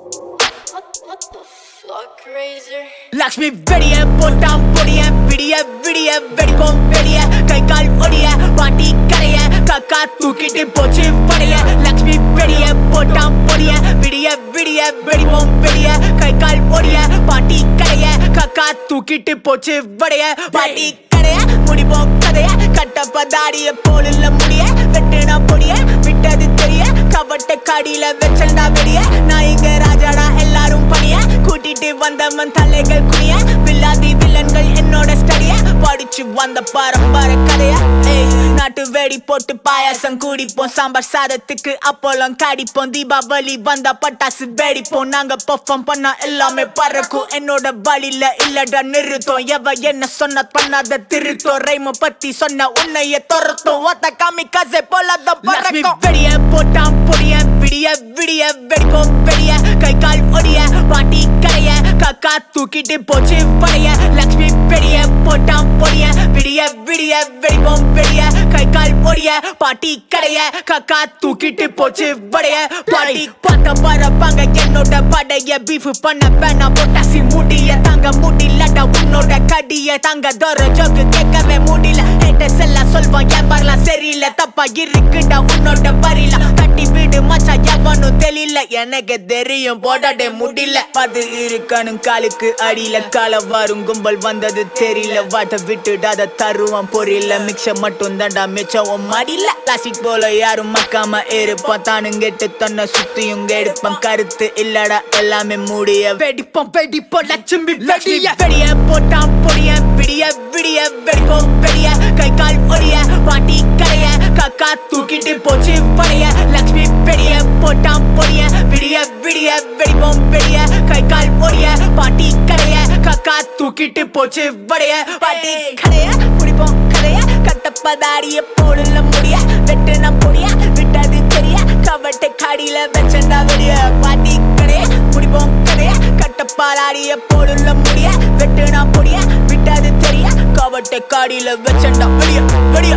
What the fuck, Razor? Lakshmi வெடிய போட்டாம் பொடிய விடிய விடிய வெடிப்போம் வெடிய கை கால் ஒடிய பாட்டி கரைய கக்கா தூக்கிட்டு போச்சு படைய லக்ஷ்மி வெடிய போட்டாம் பொடிய விடிய விடிய வெடிப்போம் வெடிய கை கால் ஒடிய பாட்டி கரைய கக்கா தூக்கிட்டு போச்சு வடைய பாட்டி கரைய முடிப்போம் கதைய கட்டப்பதாடிய போலுள்ள முடிய வெட்டுனா பொடிய விட்டது தெரிய கவட்ட காடியில வச்சண்டா வெடிய நான் இங்க ராஜாடா எல்லாரும் பணிய கூட்டிட்டு வந்தவன் தலைகள் குனிய வில்லாதி வில்லன்கள் என்னோட ஸ்டடிய படிச்சு வந்த பரம்பரை கதைய ஏய் நாட்டு வெடி போட்டு பாயாசம் குடிப்போம் சாம்பார் சாதத்துக்கு அப்பளம் காடிப்போம் தீபாவளி வந்தா பட்டாசு வெடிப்போம் நாங்க பெர்ஃபார்ம் பண்ணா எல்லாமே பறக்கும் என்னோட வழியில இல்லடா நிறுத்தம் எவ என்ன சொன்ன பண்ணாத திருத்தம் ரைம பத்தி சொன்ன உன்னைய துரத்தும் ஒத்த காமி கசை போலாத பறக்கும் வெடிய போட்டாம் பொடிய விடிய விடிய வெடிப்போம் வெடிய கை கால் ஒடிய பாட்டி கரைய கக்கா தூக்கிட்டு போச்சு படைய லக்ஷ்மி பெரிய போட்டாம் பொடிய விடிய விடிய வெடிப்போம் வெடிய கை கால் ஒடிய பாட்டி கரைய கக்கா தூக்கிட்டு போச்சு படைய பாட்டி பார்க்க பரப்பாங்க என்னோட படைய பீஃப் பண்ண வேணாம் பொட்டாசி முடிய தாங்க முடியலடா உன்னோட கடிய தாங்க தோற ஜோக்கு கேட்கவே முடியல ஹேட்டர்ஸ் எல்லாம் சொல்வான் ஏன் வரலாம் சரியில்லை தப்பா இருக்குடா உன்னோட வரில தட்டி வீடு மச்சா எவனும் தெரியல எனக்கு தெரியும் போடாடே முடியல அது இருக்கணும் காலுக்கு அடியில கால வரும் கும்பல் வந்தது தெரியல வாட்ட விட்டுடாத தருவான் பொரியல மிக்ச மட்டும் தாண்டா மிச்சம் உன் மடியில பிளாஸ்டிக் போல யாரும் மக்காம இருப்பான் தானும் கெட்டு தன்னை சுத்தியும் எடுப்பான் கருத்து இல்லடா எல்லாமே மூடிய வெடிப்போம் வெடிப்போம் லட்சுமி வெடிய வெடிய போட்டான் பொடிய விடிய விடிய வெடிப்போம் வெடிய கை கால் ஒடிய பாட்டி கரைய கக்கா தூக்கிட்டு போச்சு படைய லக்ஷ்மி பெரிய போட்டான் பொடிய விடிய விடிய வெடிப்போம் வெடிய கை கால் ஒடிய பாட்டி கரைய கக்கா தூக்கிட்டு போச்சு வடைய பாட்டி கரைய குடிப்போம் கரைய கட்டப்பதாடிய போடுல முடிய வெட்டுன பொடிய விட்டது தெரிய கவட்டை காடியில வச்சண்டா வெடிய பாட்டி கரைய குடிப்போம் கரைய கட்டப்பாலாடிய போடுல முடிய வெட்டுனா பொடிய விட்டது தெரிய கவட்டை காடியில வச்சண்டா வெடிய வெடிய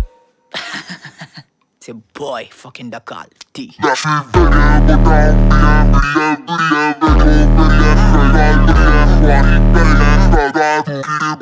It's your boy, fucking Dakal T. That's me, video, but don't be a video, video, video, video, video, video, video, video, video, video, video, video,